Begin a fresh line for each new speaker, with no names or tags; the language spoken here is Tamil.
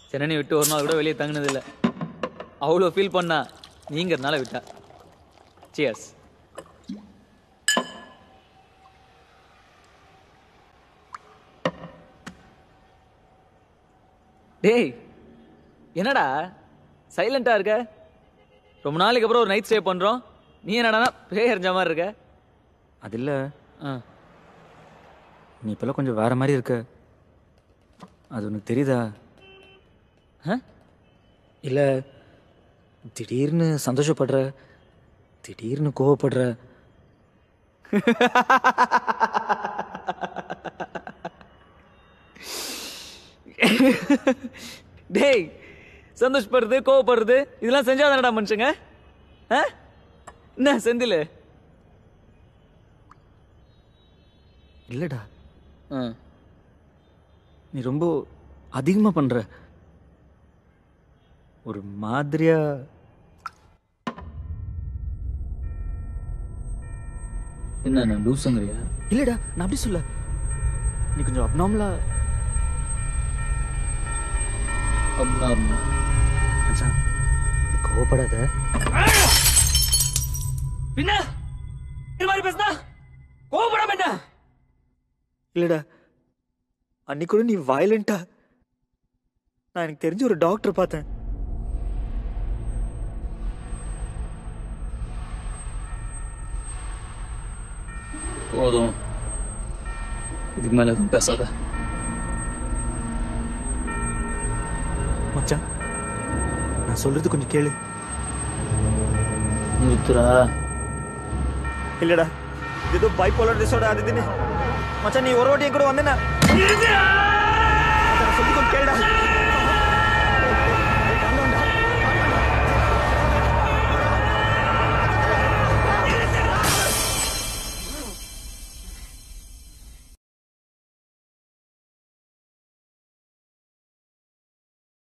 சென்னை விட்டு ஒரு நாள் கூட வெளியே தங்கினதில்லை அவ்வளோ ஃபீல் பண்ணா நீங்கிறதுனால விட்டா சியர்ஸ் டேய் என்னடா சைலண்டா இருக்க ரொம்ப நாளைக்கு அப்புறம் ஒரு நைட் ஸ்டே பண்றோம் நீ என்னடா பேய் எறிஞ்ச மாதிரி இருக்க
அது இல்லை
ஆ
நீ இப்போல்லாம் கொஞ்சம் வேற மாதிரி இருக்க அது உனக்கு தெரியுதா
ஆ?
இல்லை திடீர்னு சந்தோஷப்படுற திடீர்னு கோவப்படுற
டேய் சந்தோஷப்படுறது கோவப்படுறது இதெல்லாம் செஞ்சாதானடா மனுஷங்க ஆ? என்ன செந்தில்
இல்லைடா
ஆ
நீ ரொம்ப அதிகமாக பண்ணுற ஒரு மாதிரியா
என்ன நான் லூசுங்கிறியா
இல்லைடா நான் அப்படி சொல்ல நீ கொஞ்சம் அப்நார்மலா
அப்நார்மல்
மச்சான் நீ கோவப்படாத
பின்ன இது மாதிரி பேசுனா கோவப்படாம என்ன
இல்லைடா அன்னைக்கு கூட நீ வயலண்டா நான் எனக்கு தெரிஞ்ச ஒரு டாக்டர் பார்த்தேன்
போதும் இதுக்கு மேல எதுவும் பேசாத
மச்சான் நான் சொல்றது கொஞ்சம் கேளு
நிறுத்துறா
இல்லடா இது ஏதோ பைப்போலர் டிசார்டர் அது இதுன்னு மச்சான் நீ ஒரு வாட்டி என் கூட வந்தேன்னா சொல்லி கொஞ்சம் கேளுடா